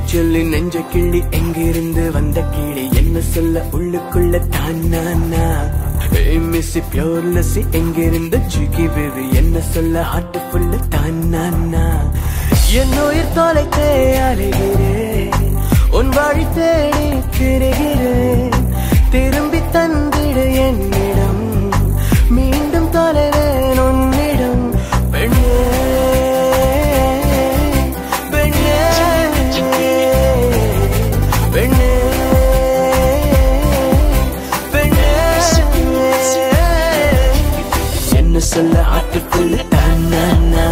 சொல்லி நெஞ்ச கிள்ளி எங்கிருந்து வந்த கிளி என்ன சொல்ல உள்ளுக்குள்ள தான் நானா மிஸ்ஸி பியோர் லஸ்ஸி எங்கிருந்து ஜுகி பேபி என்ன சொல்ல ஹார்ட் ஃபுல்ல தான் நானா என் உயிர் தொலைத்தே அலைகிறேன் உன் வழி தேடி திரிகிறேன் திரும்பி தந்திடு என்னிடம் மீண்டும் தொலைவேன் உன்னிடம் பெண்ணே பெண்ணே பெண்ணே பெண்ணே என்ன சொல்ல ஆட்டுக்குள்ள தானா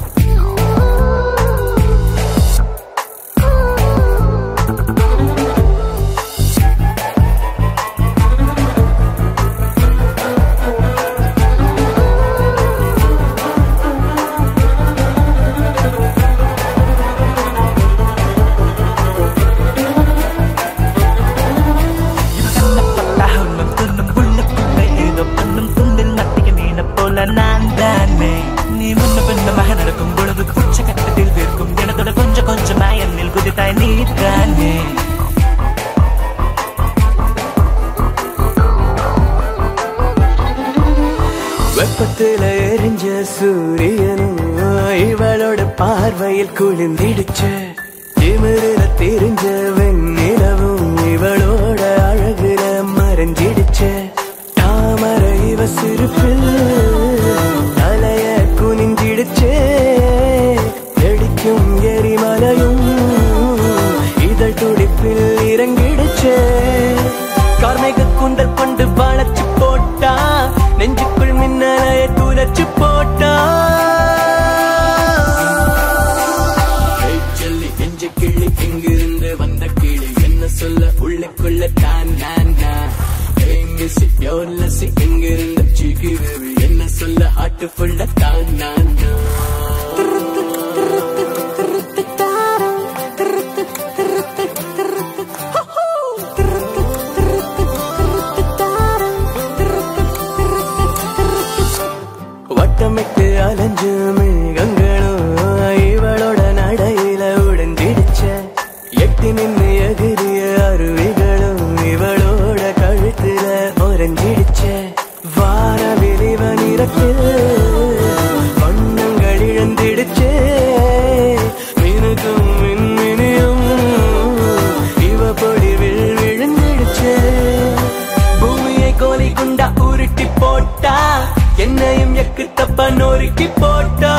பட்டாகும் துண்ணும் உள்ளுக்குள்ள ஏதோ பண்ணும் துண்டில் நட்டிய மீன போல நான் தானே நீ முன்ன பின்னமாக நடக்கும் பொழுது உச்ச கட்டத்தில் விற்கும் எனதோட கொஞ்சம் கொஞ்சமாய் என்னில் குதித்தாய் நீ தானே வெப்பத்துல எரிஞ்ச சூரியனும் இவளோட பார்வையில் குளிர்ந்திடுச்சு திமிரில தெரிஞ்ச வெண்ணிலவும் இவளோட அழகுல மறைஞ்சிடுச்சு தாமரை இவ சிரிப்பில் தலைய குனிஞ்சிடுச்சே வெடிக்கும் எரிமலையும் இதழ் துடிப்பில் இறங்கிடுச்சே கார்மேக கூந்தல் கொண்டு வளைச்சு போட்டா நெஞ்சுக்குள் மின்னலைய துளைச்சு போட்டா ஏய் சொல்லி நெஞ்ச கிள்ளி எங்கிருந்து வந்த கிளி என்ன சொல்ல உள்ளுக்குள்ள தான் நான் மிஸ் பியோர் லஸ்ஸி எங்கிருந்து சிகி பேபி என்ன சொல்ல ஹார்ட் ஃபுல்ல தான் நான் வட்டமிட்டு அலைஞ்சு மேகங்களும் இவளோட நடையில உடைஞ்சிடுச்ச எட்டி நின்னு எகிரிய அருவிகளும் இவளோட கழுத்துல உறைஞ்சிடுச்ச வார விரிவ நிறத்தில் வண்ணங்கள் இழந்திடுச்சே மினுக்கும் மின்மினியும் இவ பொடிவில் விழுந்திடுச்சே பூமியை கோலி குண்டா உருட்டி போட்டா என்னையும் எக்கு தப்ப நொறுக்கி போட்டா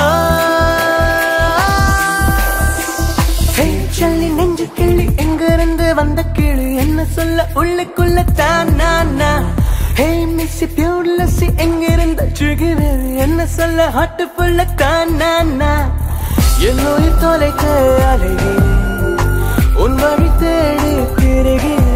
ஹே, சொல்லி நெஞ்சு கிளி எங்கிருந்து வந்த கிளி என்ன சொல்ல உள்ளுக்குள்ள தான் நானா ஹே மிஸ்ஸி பியூர் லஸ்ஸி எங்கிருந்து சுகிவேறு என்ன சொல்ல ஹாட்டு புள்ள தான் நானா என் உயிர் தொலைக்க அலைகிறேன் உன் வழி தேடி திரிகிறேன்